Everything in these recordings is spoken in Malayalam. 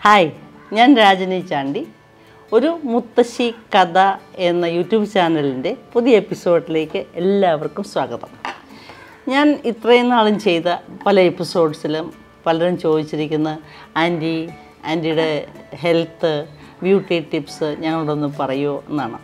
ഹായ് ഞാൻ രാജനി ചാണ്ടി ഒരു മുത്തശ്ശി കഥ എന്ന യൂട്യൂബ് ചാനലിൻ്റെ പുതിയ എപ്പിസോഡിലേക്ക് എല്ലാവർക്കും സ്വാഗതം ഞാൻ ഇത്രയും നാളും ചെയ്ത പല എപ്പിസോഡ്സിലും പലരും ചോദിച്ചിരിക്കുന്ന ആൻറ്റി ആൻറ്റിയുടെ ഹെൽത്ത് ബ്യൂട്ടി ടിപ്സ് ഞങ്ങളോടൊന്ന് പറയുമോ എന്നാണ്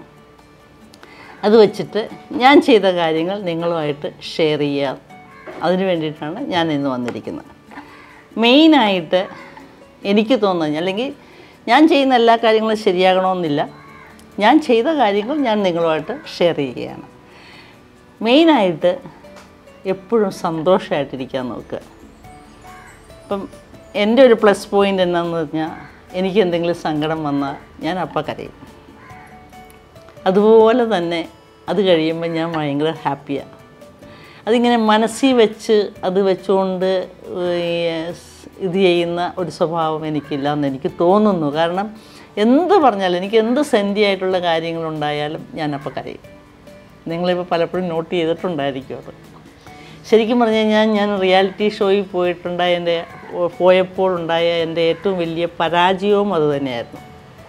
അത് വെച്ചിട്ട് ഞാൻ ചെയ്ത കാര്യങ്ങൾ നിങ്ങളുമായിട്ട് ഷെയർ ചെയ്യുക അതിന് വേണ്ടിയിട്ടാണ് ഞാൻ ഇന്ന് വന്നിരിക്കുന്നത് മെയിനായിട്ട് എനിക്ക് തോന്നുന്നത് അല്ലെങ്കിൽ ഞാൻ ചെയ്യുന്ന എല്ലാ കാര്യങ്ങളും ശരിയാകണമെന്നില്ല ഞാൻ ചെയ്ത കാര്യങ്ങൾ ഞാൻ നിങ്ങളുമായിട്ട് ഷെയർ ചെയ്യുകയാണ് മെയിനായിട്ട് എപ്പോഴും സന്തോഷമായിട്ടിരിക്കാൻ നോക്കുക ഇപ്പം എൻ്റെ ഒരു പ്ലസ് പോയിൻ്റ് എന്താണെന്ന് പറഞ്ഞാൽ എനിക്ക് എന്തെങ്കിലും സങ്കടം വന്നാൽ ഞാൻ അപ്പം കരയും അതുപോലെ തന്നെ അത് കഴിയുമ്പോൾ ഞാൻ ഭയങ്കര ഹാപ്പിയാണ് അതിങ്ങനെ മനസ്സിൽ വെച്ച് അത് വെച്ചുകൊണ്ട് ഈ ഇത് ചെയ്യുന്ന ഒരു സ്വഭാവം എനിക്കില്ല എന്ന് എനിക്ക് തോന്നുന്നു കാരണം എന്ത് പറഞ്ഞാലും എനിക്ക് എന്ത് സെൻറ്റി ആയിട്ടുള്ള കാര്യങ്ങളുണ്ടായാലും ഞാനപ്പോൾ കരയും നിങ്ങളിപ്പോൾ പലപ്പോഴും നോട്ട് ചെയ്തിട്ടുണ്ടായിരിക്കും അത് ശരിക്കും പറഞ്ഞു കഴിഞ്ഞാൽ ഞാൻ റിയാലിറ്റി ഷോയിൽ പോയിട്ടുണ്ടായ എൻ്റെ പോയപ്പോൾ ഉണ്ടായ എൻ്റെ ഏറ്റവും വലിയ പരാജയവും അത് തന്നെയായിരുന്നു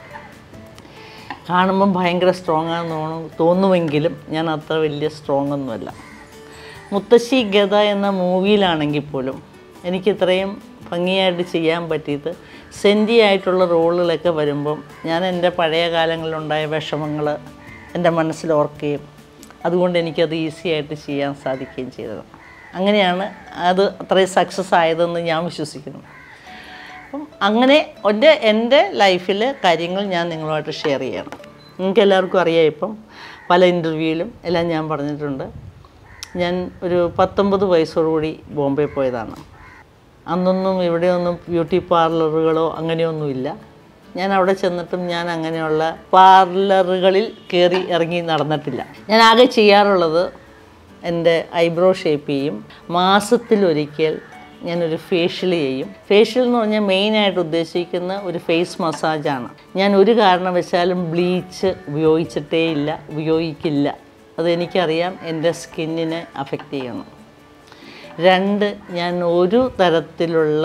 കാണുമ്പം ഭയങ്കര സ്ട്രോങ് ആണെന്ന് തോന്നും തോന്നുമെങ്കിലും ഞാൻ അത്ര വലിയ സ്ട്രോങ് ഒന്നുമല്ല മുത്തശ്ശി ഗത എന്ന മൂവിയിലാണെങ്കിൽ പോലും എനിക്ക് ഇത്രയും ഭംഗിയായിട്ട് ചെയ്യാൻ പറ്റിയത് സെൻറ്റി ആയിട്ടുള്ള റോളുകളൊക്കെ വരുമ്പം ഞാൻ എൻ്റെ പഴയ കാലങ്ങളിലുണ്ടായ വിഷമങ്ങൾ എൻ്റെ മനസ്സിൽ ഓർക്കുകയും അതുകൊണ്ട് എനിക്കത് ഈസി ആയിട്ട് ചെയ്യാൻ സാധിക്കുകയും ചെയ്തത് അങ്ങനെയാണ് അത് അത്രയും സക്സസ് ആയതെന്ന് ഞാൻ വിശ്വസിക്കുന്നു അപ്പം അങ്ങനെ എൻ്റെ എൻ്റെ ലൈഫിൽ കാര്യങ്ങൾ ഞാൻ നിങ്ങളുമായിട്ട് ഷെയർ ചെയ്യണം നിങ്ങൾക്ക് എല്ലാവർക്കും അറിയാം ഇപ്പം പല ഇൻ്റർവ്യൂവിലും എല്ലാം ഞാൻ പറഞ്ഞിട്ടുണ്ട് ഞാൻ ഒരു പത്തൊമ്പത് വയസ്സോടുകൂടി ബോംബെ പോയതാണ് അന്നൊന്നും ഇവിടെയൊന്നും ബ്യൂട്ടി പാർലറുകളോ അങ്ങനെയൊന്നുമില്ല ഞാൻ അവിടെ ചെന്നിട്ടും ഞാൻ അങ്ങനെയുള്ള പാർലറുകളിൽ കയറി ഇറങ്ങി നടന്നിട്ടില്ല ഞാൻ ആകെ ചെയ്യാറുള്ളത് എൻ്റെ ഐബ്രോ ഷേപ്പ് ചെയ്യും മാസത്തിലൊരിക്കൽ ഞാനൊരു ഫേഷ്യൽ ചെയ്യും ഫേഷ്യൽ എന്ന് പറഞ്ഞാൽ മെയിനായിട്ട് ഉദ്ദേശിക്കുന്ന ഒരു ഫേസ് മസാജാണ് ഞാൻ ഒരു കാരണവശാലും ബ്ലീച്ച് ഉപയോഗിച്ചിട്ടേ ഇല്ല ഉപയോഗിക്കില്ല അതെനിക്കറിയാം എൻ്റെ സ്കിന്നിനെ അഫക്റ്റ് ചെയ്യുന്നു രണ്ട് ഞാൻ ഒരു തരത്തിലുള്ള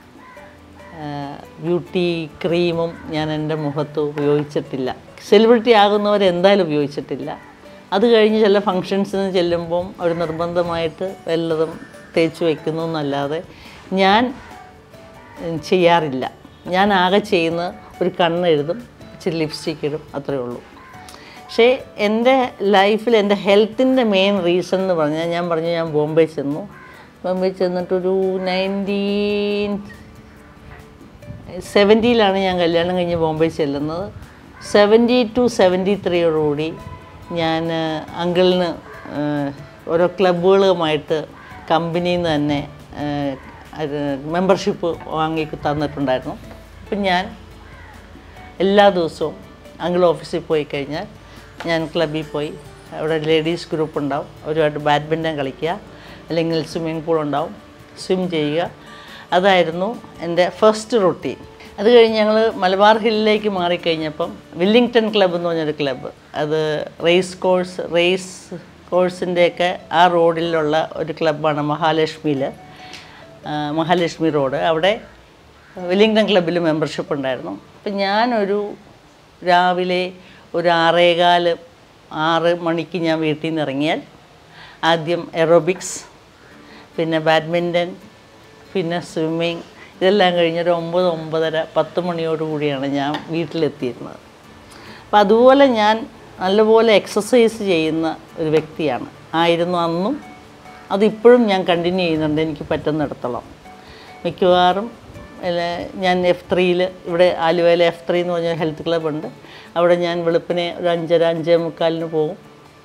ബ്യൂട്ടി ക്രീമും ഞാൻ എൻ്റെ മുഖത്ത് ഉപയോഗിച്ചിട്ടില്ല സെലിബ്രിറ്റി ആകുന്നവർ എന്തായാലും ഉപയോഗിച്ചിട്ടില്ല അത് കഴിഞ്ഞ് ചില ഫങ്ഷൻസിന് ചെല്ലുമ്പം അവർ നിർബന്ധമായിട്ട് വല്ലതും തേച്ച് വയ്ക്കുന്നു എന്നല്ലാതെ ഞാൻ ചെയ്യാറില്ല ഞാൻ ആകെ ചെയ്യുന്ന ഒരു കണ്ണെഴുതും ഇച്ചിരി ലിപ്സ്റ്റിക് ഇടും അത്രയേ ഉള്ളൂ പക്ഷേ എൻ്റെ ലൈഫിൽ എൻ്റെ ഹെൽത്തിൻ്റെ മെയിൻ റീസൺ എന്ന് പറഞ്ഞാൽ ഞാൻ പറഞ്ഞു ഞാൻ ബോംബെ ചെന്നു ബോംബെ ചെന്നിട്ടൊരു നയൻറ്റീൻ സെവൻറ്റിയിലാണ് ഞാൻ കല്യാണം കഴിഞ്ഞ് ബോംബെ ചെല്ലുന്നത് സെവൻറ്റി ടു സെവൻറ്റി ത്രീയോടുകൂടി ഞാൻ അങ്കിളിന് ഓരോ ക്ലബ്ബുകളുമായിട്ട് കമ്പനിയിൽ നിന്ന് തന്നെ മെമ്പർഷിപ്പ് വാങ്ങി തന്നിട്ടുണ്ടായിരുന്നു അപ്പം ഞാൻ എല്ലാ ദിവസവും അങ്കിൾ ഓഫീസിൽ പോയി കഴിഞ്ഞാൽ ഞാൻ ക്ലബ്ബിൽ പോയി അവിടെ ലേഡീസ് ഗ്രൂപ്പ് ഉണ്ടാവും അവരുമായിട്ട് ബാഡ്മിൻ്റൺ കളിക്കുക അല്ലെങ്കിൽ സ്വിമ്മിംഗ് പൂൾ ഉണ്ടാവും സ്വിം ചെയ്യുക അതായിരുന്നു എൻ്റെ ഫസ്റ്റ് റൊട്ടീൻ അത് കഴിഞ്ഞ് ഞങ്ങൾ മലബാർ ഹില്ലിലേക്ക് മാറിക്കഴിഞ്ഞപ്പം വില്ലിങ്ടൺ ക്ലബ്ബ് എന്ന് പറഞ്ഞൊരു ക്ലബ്ബ് അത് റേസ് കോഴ്സ് റേസ് കോഴ്സിൻ്റെയൊക്കെ ആ റോഡിലുള്ള ഒരു ക്ലബ്ബാണ് മഹാലക്ഷ്മിയിൽ മഹാലക്ഷ്മി റോഡ് അവിടെ വില്ലിങ്ടൺ ക്ലബ്ബിൽ മെമ്പർഷിപ്പ് ഉണ്ടായിരുന്നു അപ്പം ഞാനൊരു രാവിലെ ഒരു ആറേകാല് ആറ് മണിക്ക് ഞാൻ വീട്ടിൽ നിന്ന് ഇറങ്ങിയാൽ ആദ്യം എറോബിക്സ് പിന്നെ ബാഡ്മിൻ്റൺ പിന്നെ സ്വിമ്മിങ് ഇതെല്ലാം കഴിഞ്ഞൊരു ഒമ്പത് ഒമ്പതര പത്ത് മണിയോട് കൂടിയാണ് ഞാൻ വീട്ടിലെത്തിയിരുന്നത് അപ്പം അതുപോലെ ഞാൻ നല്ലപോലെ എക്സസൈസ് ചെയ്യുന്ന ഒരു വ്യക്തിയാണ് ആയിരുന്നു അന്നും അതിപ്പോഴും ഞാൻ കണ്ടിന്യൂ ചെയ്യുന്നുണ്ട് എനിക്ക് പറ്റുന്നിടത്തോളം മിക്കവാറും ഞാൻ എഫ് ത്രീയിൽ ഇവിടെ ആലുവയിലെ എഫ് ത്രീ എന്ന് പറഞ്ഞ ഹെൽത്ത് ക്ലബ്ബ് ഉണ്ട് അവിടെ ഞാൻ വെളുപ്പിനെ ഒരു അഞ്ചര അഞ്ചേ മുക്കാലിന് പോകും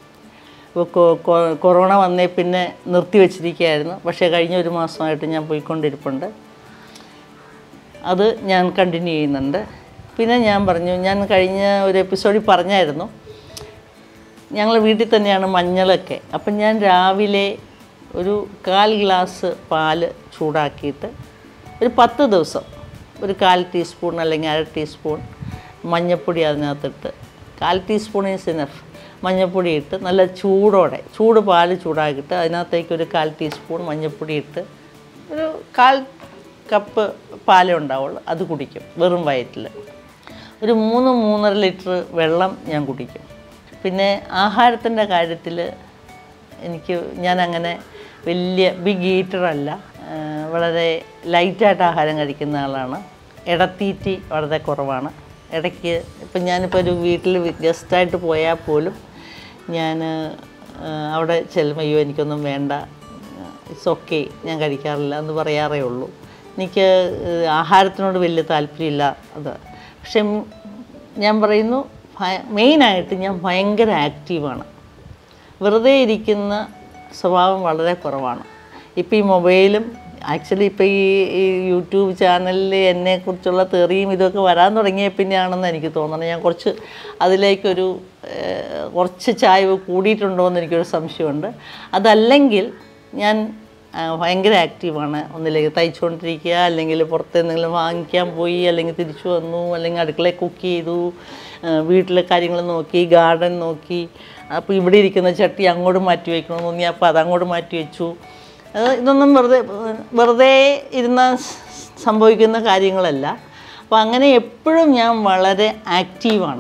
കൊറോണ വന്നേ പിന്നെ നിർത്തി വെച്ചിരിക്കുകയായിരുന്നു പക്ഷേ കഴിഞ്ഞ ഒരു മാസമായിട്ട് ഞാൻ പോയിക്കൊണ്ടിരിപ്പുണ്ട് അത് ഞാൻ കണ്ടിന്യൂ ചെയ്യുന്നുണ്ട് പിന്നെ ഞാൻ പറഞ്ഞു ഞാൻ കഴിഞ്ഞ ഒരു എപ്പിസോഡിൽ പറഞ്ഞായിരുന്നു ഞങ്ങൾ വീട്ടിൽ തന്നെയാണ് മഞ്ഞളൊക്കെ അപ്പം ഞാൻ രാവിലെ ഒരു കാൽ ഗ്ലാസ് പാല് ചൂടാക്കിയിട്ട് ഒരു പത്ത് ദിവസം ഒരു കാൽ ടീസ്പൂൺ അല്ലെങ്കിൽ അര ടീസ്പൂൺ മഞ്ഞൾപ്പൊടി അതിനകത്തിട്ട് കാൽ ടീസ്പൂൺ ഈസ് ഇനഫ് മഞ്ഞൾപ്പൊടി ഇട്ട് നല്ല ചൂടോടെ ചൂട് പാല് ചൂടാക്കിയിട്ട് അതിനകത്തേക്ക് ഒരു കാൽ ടീസ്പൂൺ മഞ്ഞൾപ്പൊടി ഇട്ട് ഒരു കാൽ കപ്പ് പാലേ ഉണ്ടാവുള്ളൂ അത് കുടിക്കും വെറും വയറ്റിൽ ഒരു മൂന്ന് മൂന്നര ലിറ്റർ വെള്ളം ഞാൻ കുടിക്കും പിന്നെ ആഹാരത്തിൻ്റെ കാര്യത്തിൽ എനിക്ക് ഞാൻ അങ്ങനെ വലിയ ബിഗ് ഈറ്ററല്ല വളരെ ലൈറ്റായിട്ട് ആഹാരം കഴിക്കുന്ന ആളാണ് ഇടത്തീറ്റി വളരെ കുറവാണ് ഇടയ്ക്ക് ഇപ്പം ഞാനിപ്പോൾ ഒരു വീട്ടിൽ ഗസ്റ്റായിട്ട് പോയാൽ പോലും ഞാൻ അവിടെ ചെല്ലുമ്പോൾ അയ്യോ എനിക്കൊന്നും വേണ്ട ഇറ്റ്സ് ഓക്കെ ഞാൻ കഴിക്കാറില്ല എന്ന് പറയാറേ ഉള്ളൂ എനിക്ക് ഏഹ്, ആഹാരത്തിനോട് വലിയ താല്പര്യമില്ല അത് പക്ഷെ ഉം, ഞാൻ പറയുന്നു മെയിനായിട്ട് ഞാൻ ഭയങ്കര ആക്റ്റീവാണ് വെറുതെ ഇരിക്കുന്ന സ്വഭാവം വളരെ കുറവാണ് ഇപ്പോൾ ഈ മൊബൈലും ആക്ച്വലി ഇപ്പോൾ ഈ ഈ യൂട്യൂബ് ചാനലിൽ എന്നെക്കുറിച്ചുള്ള തെറിയും ഇതൊക്കെ വരാൻ തുടങ്ങിയ പിന്നെയാണെന്ന് എനിക്ക് തോന്നുന്നത് ഞാൻ കുറച്ച് അതിലേക്കൊരു ഏഹ്, കുറച്ച് ചായ്വ് കൂടിയിട്ടുണ്ടോ എന്ന് എനിക്കൊരു സംശയമുണ്ട് അതല്ലെങ്കിൽ ഞാൻ ആ, ഭയങ്കര ആക്റ്റീവാണ് ഒന്നിലേക്ക് തയ്ച്ചുകൊണ്ടിരിക്കുക അല്ലെങ്കിൽ പുറത്ത് എന്തെങ്കിലും വാങ്ങിക്കാൻ പോയി അല്ലെങ്കിൽ തിരിച്ചു വന്നു അല്ലെങ്കിൽ അടുക്കളയിൽ കുക്ക് ചെയ്തു ആ, വീട്ടിലെ കാര്യങ്ങൾ നോക്കി ഗാർഡൻ നോക്കി അപ്പോൾ ഇവിടെ ഇരിക്കുന്ന ചട്ടി അങ്ങോട്ട് മാറ്റി വയ്ക്കണമെന്ന് തോന്നി അപ്പോൾ അത് അങ്ങോട്ട് മാറ്റി വെച്ചു അത് ഇതൊന്നും വെറുതെ വെറുതെ ഇരുന്ന സംഭവിക്കുന്ന കാര്യങ്ങളല്ല അപ്പോൾ അങ്ങനെ എപ്പോഴും ഞാൻ വളരെ ആക്റ്റീവാണ്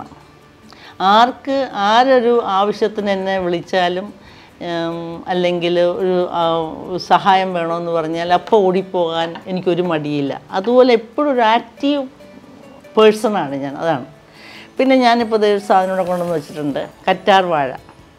ആർക്ക് ആരൊരു ആവശ്യത്തിന് എന്നെ വിളിച്ചാലും അല്ലെങ്കിൽ ഒരു ആ, ഒരു സഹായം വേണമെന്ന് പറഞ്ഞാൽ അപ്പോൾ ഓടിപ്പോകാൻ എനിക്കൊരു മടിയില്ല അതുപോലെ എപ്പോഴും ഒരു ആക്റ്റീവ് പേഴ്സണാണ് ഞാൻ അതാണ് പിന്നെ ഞാനിപ്പോൾ ഒരു സാധനം ഇവിടെ കൊണ്ടുവന്ന് വെച്ചിട്ടുണ്ട് കറ്റാർ വാഴ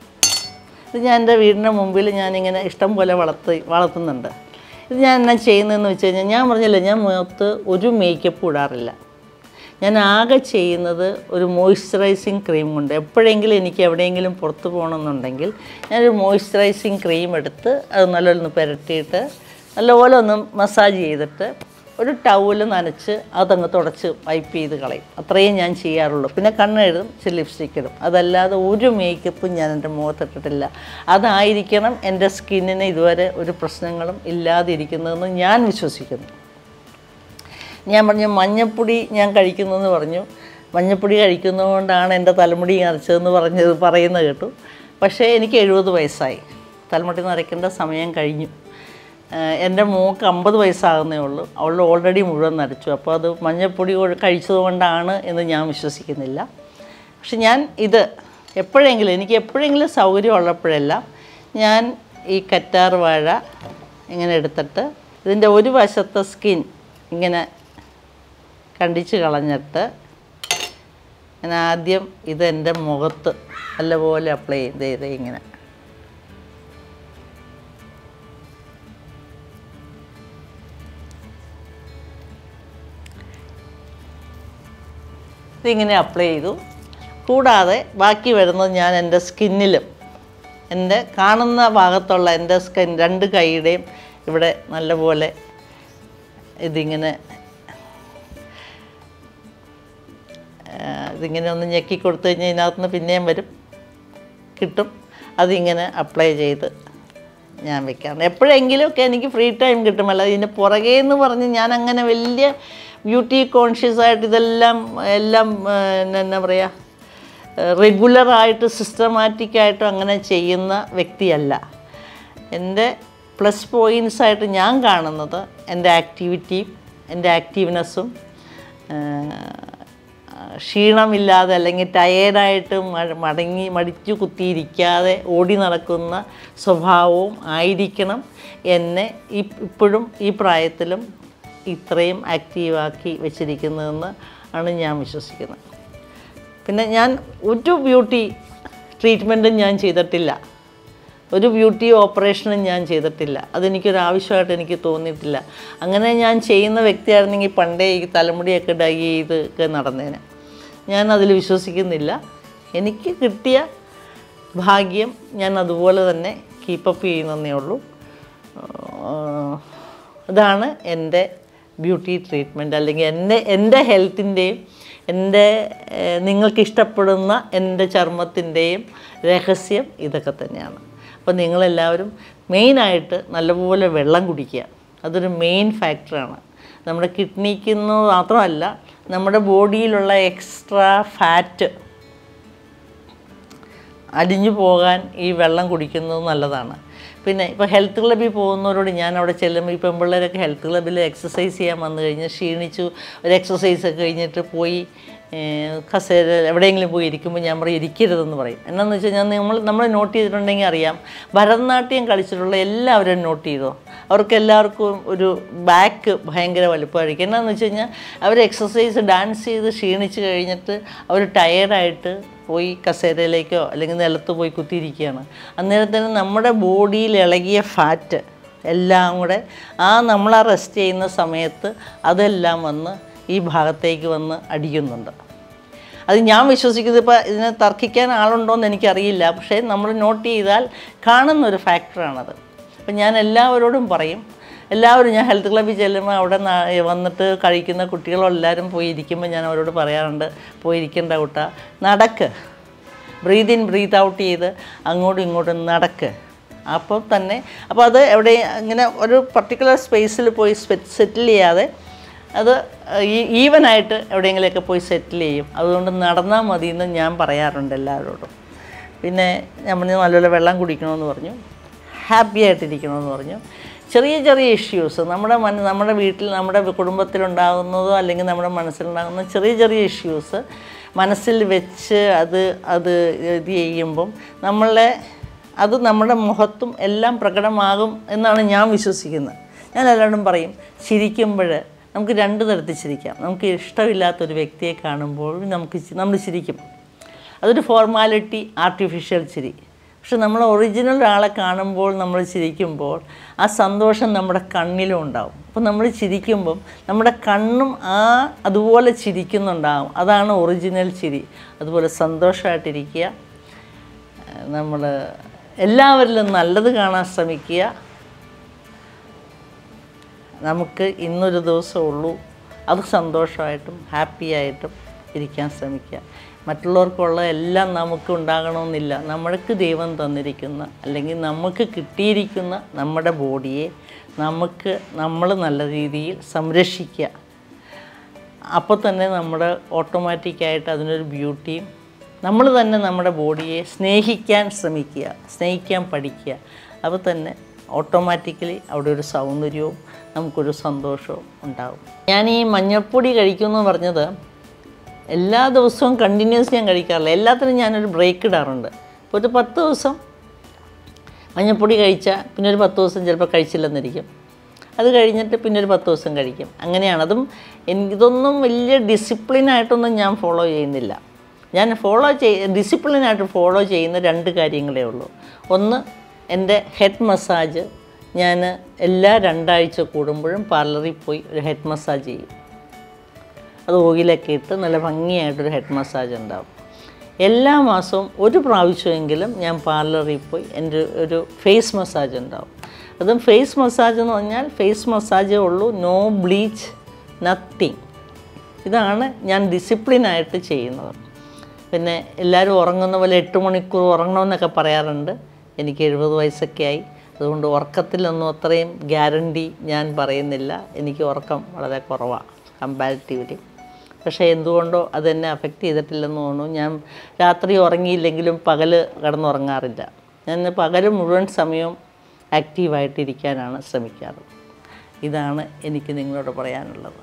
ഇത് ഞാൻ എൻ്റെ വീടിൻ്റെ മുമ്പിൽ ഞാനിങ്ങനെ ഇഷ്ടം പോലെ വളർത്തി വളർത്തുന്നുണ്ട് ഇത് ഞാൻ എന്നാ ചെയ്യുന്നതെന്ന് വെച്ച് കഴിഞ്ഞാൽ ഞാൻ പറഞ്ഞില്ല ഞാൻ മുഖത്ത് ഒരു മേക്കപ്പ് ഇടാറില്ല ഞാൻ ആകെ ചെയ്യുന്നത് ഒരു മോയ്സ്ചറൈസിങ് ക്രീം കൊണ്ട് എപ്പോഴെങ്കിലും എനിക്ക് എവിടെയെങ്കിലും പുറത്ത് പോകണമെന്നുണ്ടെങ്കിൽ ഞാനൊരു മോയ്സ്ചറൈസിങ് ക്രീം എടുത്ത് അത് നല്ലോണം ഒന്ന് പുരട്ടിയിട്ട് നല്ലപോലെ ഒന്ന് മസാജ് ചെയ്തിട്ട് ഒരു ടൗല് നനച്ച് അതങ്ങ് തുടച്ച് വൈപ്പ് ചെയ്ത് കളയും അത്രയും ഞാൻ ചെയ്യാറുള്ളൂ പിന്നെ കണ്ണെഴുതും ഇച്ചിരി ലിപ്സ്റ്റിക് ഇടും അതല്ലാതെ ഒരു മേക്കപ്പും ഞാൻ എൻ്റെ മുഖത്തിട്ടിട്ടില്ല അതായിരിക്കണം എൻ്റെ സ്കിന്നിന് ഇതുവരെ ഒരു പ്രശ്നങ്ങളും ഇല്ലാതിരിക്കുന്നതെന്ന് ഞാൻ വിശ്വസിക്കുന്നു ഞാൻ പറഞ്ഞു മഞ്ഞപ്പൊടി ഞാൻ കഴിക്കുന്നതെന്ന് പറഞ്ഞു മഞ്ഞപ്പൊടി കഴിക്കുന്നതുകൊണ്ടാണ് എൻ്റെ തലമുടി നരച്ചതെന്ന് പറഞ്ഞത് പറയുന്നത് കേട്ടു പക്ഷേ എനിക്ക് എഴുപത് വയസ്സായി തലമുടി നരയ്ക്കേണ്ട സമയം കഴിഞ്ഞു ഏഹ് എൻ്റെ മോക്ക് അമ്പത് വയസ്സാകുന്നേ ഉള്ളൂ അവൾ ഓൾറെഡി മുഴുവൻ നരച്ചു അപ്പോൾ അത് മഞ്ഞപ്പൊടി കൊ- കഴിച്ചതുകൊണ്ടാണ് എന്ന് ഞാൻ വിശ്വസിക്കുന്നില്ല പക്ഷെ ഞാൻ ഇത് എപ്പോഴെങ്കിലും എനിക്ക് എപ്പോഴെങ്കിലും സൗകര്യം ഉള്ളപ്പോഴെല്ലാം ഞാൻ ഈ കറ്റാർ വാഴ ഇങ്ങനെ എടുത്തിട്ട് ഇതിൻ്റെ ഒരു വശത്തെ സ്കിൻ ഇങ്ങനെ കണ്ടിച്ച് കളഞ്ഞിട്ട് ഞാൻ ആദ്യം ഇത് എൻ്റെ മുഖത്ത് നല്ലപോലെ അപ്ലൈ ചെയ്ത് ചെയ്ത് ഇങ്ങനെ ഇതിങ്ങനെ അപ്ലൈ ചെയ്തു കൂടാതെ ബാക്കി വരുന്നത് ഞാൻ എൻ്റെ സ്കിന്നിലും എൻ്റെ കാണുന്ന ഭാഗത്തുള്ള എൻ്റെ സ്കിൻ രണ്ട് കൈയുടെയും ഇവിടെ നല്ലപോലെ ഇതിങ്ങനെ ആ, ഇതിങ്ങനെ ഒന്ന് ഞെക്കി കൊടുത്തു കഴിഞ്ഞാൽ ഇതിനകത്തുനിന്ന് പിന്നെയും വരും കിട്ടും അതിങ്ങനെ അപ്ലൈ ചെയ്ത് ഞാൻ വെക്കാറുണ്ട് എപ്പോഴെങ്കിലുമൊക്കെ എനിക്ക് ഫ്രീ ടൈം കിട്ടും അല്ലാതെ ഇതിൻ്റെ പുറകെ എന്ന് പറഞ്ഞ് ഞാൻ അങ്ങനെ വലിയ ബ്യൂട്ടി കോൺഷ്യസ് ആയിട്ട് ഇതെല്ലാം എല്ലാം ആ, എന്നാ എന്നാ പറയുക റെഗുലറായിട്ട് സിസ്റ്റമാറ്റിക്കായിട്ടും അങ്ങനെ ചെയ്യുന്ന വ്യക്തിയല്ല എൻ്റെ പ്ലസ് പോയിൻസ് ആയിട്ട് ഞാൻ കാണുന്നത് എൻ്റെ ആക്ടിവിറ്റിയും എൻ്റെ ആക്റ്റീവ്നെസ്സും ക്ഷീണമില്ലാതെ അല്ലെങ്കിൽ ടയേർഡായിട്ട് മടങ്ങി മടിച്ചു കുത്തിയിരിക്കാതെ ഓടി നടക്കുന്ന സ്വഭാവവും ആയിരിക്കണം എന്നെ ഈ ഇപ്പോഴും ഈ പ്രായത്തിലും ഇത്രയും ആക്റ്റീവാക്കി വെച്ചിരിക്കുന്നതെന്ന് ആണ് ഞാൻ വിശ്വസിക്കുന്നത് പിന്നെ ഞാൻ ഒരു ബ്യൂട്ടി ട്രീറ്റ്മെൻറ്റും ഞാൻ ചെയ്തിട്ടില്ല ഒരു ബ്യൂട്ടി ഓപ്പറേഷനും ഞാൻ ചെയ്തിട്ടില്ല അതെനിക്കൊരു ആവശ്യമായിട്ട് എനിക്ക് തോന്നിയിട്ടില്ല അങ്ങനെ ഞാൻ ചെയ്യുന്ന വ്യക്തിയായിരുന്നെങ്കിൽ പണ്ടേ ഈ തലമുടിയൊക്കെ ഡൈ ചെയ്ത് ഒക്കെ നടന്നേനെ ഞാൻ അതിൽ വിശ്വസിക്കുന്നില്ല എനിക്ക് കിട്ടിയ ഭാഗ്യം ഞാൻ അതുപോലെ തന്നെ കീപ്പപ്പ് ചെയ്യുന്നതേ ഉള്ളൂ ആഹ് ഇതാണ് എൻ്റെ ബ്യൂട്ടി ട്രീറ്റ്മെൻറ്റ് അല്ലെങ്കിൽ എൻ്റെ എൻ്റെ ഹെൽത്തിൻ്റെയും എൻ്റെ ഏഹ്, നിങ്ങൾക്ക് ഇഷ്ടപ്പെടുന്ന എൻ്റെ ചർമ്മത്തിൻ്റെയും രഹസ്യം ഇതൊക്കെ തന്നെയാണ് അപ്പോൾ നിങ്ങളെല്ലാവരും മെയിനായിട്ട് നല്ലപോലെ വെള്ളം കുടിക്കുക അതൊരു മെയിൻ ഫാക്ടറാണ് നമ്മുടെ കിഡ്നിക്ക് മാത്രമല്ല നമ്മുടെ ബോഡിയിലുള്ള എക്സ്ട്രാ ഫാറ്റ് അലിഞ്ഞു പോകാൻ ഈ വെള്ളം കുടിക്കുന്നത് നല്ലതാണ് പിന്നെ ഇപ്പോൾ ഹെൽത്ത് ക്ലബ്ബിൽ പോകുന്നവരോട് ഞാൻ അവിടെ ചെല്ലുമ്പോൾ ഈ പെൺപിള്ളേരൊക്കെ ഹെൽത്ത് ക്ലബ്ബിൽ എക്സസൈസ് ചെയ്യാൻ വന്നു കഴിഞ്ഞ് ക്ഷീണിച്ചു ഒരു എക്സസൈസ് ഒക്കെ കഴിഞ്ഞിട്ട് പോയി ഏഹ്, കസേര എവിടെയെങ്കിലും പോയി ഇരിക്കുമ്പോൾ ഞാൻ പറയും ഇരിക്കരുതെന്ന് പറയും എന്നാന്ന് വെച്ച് കഴിഞ്ഞാൽ നമ്മൾ നമ്മൾ നോട്ട് ചെയ്തിട്ടുണ്ടെങ്കിൽ അറിയാം ഭരതനാട്യം കളിച്ചിട്ടുള്ള എല്ലാവരും നോട്ട് ചെയ്തോ അവർക്ക് എല്ലാവർക്കും ഒരു ബാക്ക് ഭയങ്കര വലുപ്പമായിരിക്കും എന്നാന്ന് വെച്ച് കഴിഞ്ഞാൽ അവർ എക്സസൈസ് ഡാൻസ് ചെയ്ത് ക്ഷീണിച്ച് കഴിഞ്ഞിട്ട് അവർ ടയേർഡായിട്ട് പോയി കസേരയിലേക്കോ അല്ലെങ്കിൽ നിലത്ത് പോയി കുത്തിയിരിക്കുകയാണ് അന്നേരത്തിന് നമ്മുടെ ബോഡിയിൽ ഇളകിയ ഫാറ്റ് എല്ലാം കൂടെ ആ നമ്മൾ ആ റെസ്റ്റ് ചെയ്യുന്ന സമയത്ത് അതെല്ലാം വന്ന് ഈ ഭാഗത്തേക്ക് വന്ന് അടിക്കുന്നുണ്ട് അത് ഞാൻ വിശ്വസിക്കുന്നത് ഇപ്പോൾ ഇതിനെ തർക്കിക്കാൻ ആളുണ്ടോ എന്ന് എനിക്കറിയില്ല പക്ഷേ നമ്മൾ നോട്ട് ചെയ്താൽ കാണുന്ന ഒരു ഫാക്ടറാണത് അപ്പം ഞാൻ എല്ലാവരോടും പറയും എല്ലാവരും ഞാൻ ഹെൽത്ത് ക്ലബ്ബിൽ ചെല്ലുമ്പോൾ അവിടെ ന- വന്നിട്ട് കഴിക്കുന്ന കുട്ടികളെല്ലാവരും പോയി ഇരിക്കുമ്പോൾ ഞാൻ അവരോട് പറയാറുണ്ട് പോയി ഇരിക്കേണ്ട കൂട്ട നടക്ക് ബ്രീത്ത് ഇൻ ബ്രീത്ത് ഔട്ട് ചെയ്ത് അങ്ങോട്ടും ഇങ്ങോട്ടും നടക്ക് അപ്പോൾ തന്നെ അപ്പോൾ അത് എവിടെ ഇങ്ങനെ ഒരു പർട്ടിക്കുലർ സ്പേസിൽ പോയി സെറ്റിൽ ചെയ്യാതെ അത് ഈ ഈവനായിട്ട് എവിടെയെങ്കിലുമൊക്കെ പോയി സെറ്റിൽ ചെയ്യും അതുകൊണ്ട് നടന്നാൽ മതി എന്ന് ഞാൻ പറയാറുണ്ട് എല്ലാവരോടും പിന്നെ ഞാൻ പറഞ്ഞു നല്ലപോലെ വെള്ളം കുടിക്കണമെന്ന് പറഞ്ഞു ഹാപ്പി ആയിട്ടിരിക്കണമെന്ന് പറഞ്ഞു ചെറിയ ചെറിയ ഇഷ്യൂസ് നമ്മുടെ മന നമ്മുടെ വീട്ടിൽ നമ്മുടെ കുടുംബത്തിലുണ്ടാകുന്നതോ അല്ലെങ്കിൽ നമ്മുടെ മനസ്സിലുണ്ടാകുന്ന ചെറിയ ചെറിയ ഇഷ്യൂസ് മനസ്സിൽ വെച്ച് അത് അത് ഇത് ചെയ്യുമ്പം നമ്മളെ അത് നമ്മുടെ മുഖത്തും എല്ലാം പ്രകടമാകും എന്നാണ് ഞാൻ വിശ്വസിക്കുന്നത് ഞാൻ എല്ലാവരോടും പറയും ചിരിക്കുമ്പോൾ നമുക്ക് രണ്ട് തരത്തിൽ ചിരിക്കാം നമുക്ക് ഇഷ്ടമില്ലാത്തൊരു വ്യക്തിയെ കാണുമ്പോൾ നമുക്ക് ചി- നമ്മൾ ചിരിക്കും അതൊരു ഫോർമാലിറ്റി ആർട്ടിഫിഷ്യൽ ചിരി പക്ഷെ നമ്മൾ ഒറിജിനൽ ഒരാളെ കാണുമ്പോൾ നമ്മൾ ചിരിക്കുമ്പോൾ ആ സന്തോഷം നമ്മുടെ കണ്ണിലും ഉണ്ടാവും അപ്പോൾ നമ്മൾ ചിരിക്കുമ്പം നമ്മുടെ കണ്ണും ആ അതുപോലെ ചിരിക്കുന്നുണ്ടാവും അതാണ് ഒറിജിനൽ ചിരി അതുപോലെ സന്തോഷമായിട്ടിരിക്കുക നമ്മൾ എല്ലാവരിലും നല്ലത് കാണാൻ ശ്രമിക്കുക നമുക്ക് ഇന്നൊരു ദിവസം ഉള്ളൂ അത് സന്തോഷമായിട്ടും ഹാപ്പി ആയിട്ടും ഇരിക്കാൻ ശ്രമിക്കുക മറ്റുള്ളവർക്കുള്ള എല്ലാം നമുക്ക് ഉണ്ടാകണമെന്നില്ല നമ്മൾക്ക് ദൈവം തന്നിരിക്കുന്ന അല്ലെങ്കിൽ നമുക്ക് കിട്ടിയിരിക്കുന്ന നമ്മുടെ ബോഡിയെ നമുക്ക് നമ്മൾ നല്ല രീതിയിൽ സംരക്ഷിക്കുക അപ്പോൾ തന്നെ നമ്മുടെ ഓട്ടോമാറ്റിക്കായിട്ട് അതിനൊരു ബ്യൂട്ടിയും നമ്മൾ തന്നെ നമ്മുടെ ബോഡിയെ സ്നേഹിക്കാൻ ശ്രമിക്കുക സ്നേഹിക്കാൻ പഠിക്കുക അപ്പോൾ തന്നെ ഓട്ടോമാറ്റിക്കലി അവിടെ ഒരു സൗന്ദര്യവും നമുക്കൊരു സന്തോഷവും ഉണ്ടാകും ഞാൻ ഈ മഞ്ഞൾപ്പൊടി കഴിക്കുമെന്ന് പറഞ്ഞത് എല്ലാ ദിവസവും കണ്ടിന്യൂസ് ഞാൻ കഴിക്കാറില്ല എല്ലാത്തിനും ഞാനൊരു ബ്രേക്ക് ഇടാറുണ്ട് ഇപ്പോൾ ഒരു പത്ത് ദിവസം മഞ്ഞൾപ്പൊടി കഴിച്ചാൽ പിന്നെ ഒരു പത്ത് ദിവസം ചിലപ്പോൾ കഴിച്ചില്ലെന്നിരിക്കും അത് കഴിഞ്ഞിട്ട് പിന്നെ ഒരു പത്ത് ദിവസം കഴിക്കും അങ്ങനെയാണ് അതും എനിക്കിതൊന്നും വലിയ ഡിസിപ്ലിനായിട്ടൊന്നും ഞാൻ ഫോളോ ചെയ്യുന്നില്ല ഞാൻ ഫോളോ ചെയ് ഡിസിപ്ലിനായിട്ട് ഫോളോ ചെയ്യുന്ന രണ്ട് കാര്യങ്ങളേ ഉള്ളൂ ഒന്ന് എൻ്റെ ഹെഡ് മസാജ് ഞാൻ എല്ലാ രണ്ടാഴ്ച കൂടുമ്പോഴും പാർലറിൽ പോയി ഒരു ഹെഡ് മസാജ് ചെയ്യും അത് ഓയിലൊക്കെ ഇട്ട് നല്ല ഭംഗിയായിട്ടൊരു ഹെഡ് മസാജ് ഉണ്ടാവും എല്ലാ മാസവും ഒരു പ്രാവശ്യമെങ്കിലും ഞാൻ പാർലറിൽ പോയി എൻ്റെ ഒരു ഫേസ് മസാജ് ഉണ്ടാവും അതും ഫേസ് മസാജ് എന്ന് പറഞ്ഞാൽ ഫേസ് മസാജേ ഉള്ളൂ നോ ബ്ലീച്ച് നത്തിങ് ഇതാണ് ഞാൻ ഡിസിപ്ലിനായിട്ട് ചെയ്യുന്നത് പിന്നെ എല്ലാവരും ഉറങ്ങുന്ന പോലെ എട്ട് മണിക്കൂർ ഉറങ്ങണമെന്നൊക്കെ പറയാറുണ്ട് എനിക്ക് എഴുപത് വയസ്സൊക്കെ ആയി അതുകൊണ്ട് ഉറക്കത്തിലൊന്നും അത്രയും ഗ്യാരണ്ടി ഞാൻ പറയുന്നില്ല എനിക്ക് ഉറക്കം വളരെ കുറവാണ് കമ്പാരിറ്റീവ്ലി പക്ഷേ എന്തുകൊണ്ടോ അതെന്നെ അഫക്റ്റ് ചെയ്തിട്ടില്ലെന്ന് തോന്നുന്നു ഞാൻ രാത്രി ഉറങ്ങിയില്ലെങ്കിലും പകൽ കിടന്നുറങ്ങാറില്ല ഞാൻ പകൽ മുഴുവൻ സമയവും ആക്റ്റീവായിട്ടിരിക്കാനാണ് ശ്രമിക്കാറ് ഇതാണ് എനിക്ക് നിങ്ങളോട് പറയാനുള്ളത്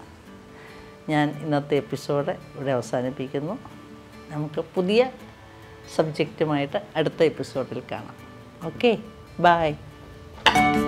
ഞാൻ ഇന്നത്തെ എപ്പിസോഡ് ഇവിടെ അവസാനിപ്പിക്കുന്നു നമുക്ക് പുതിയ സബ്ജക്റ്റുമായിട്ട് അടുത്ത എപ്പിസോഡിൽ കാണാം ഓക്കെ ബായ്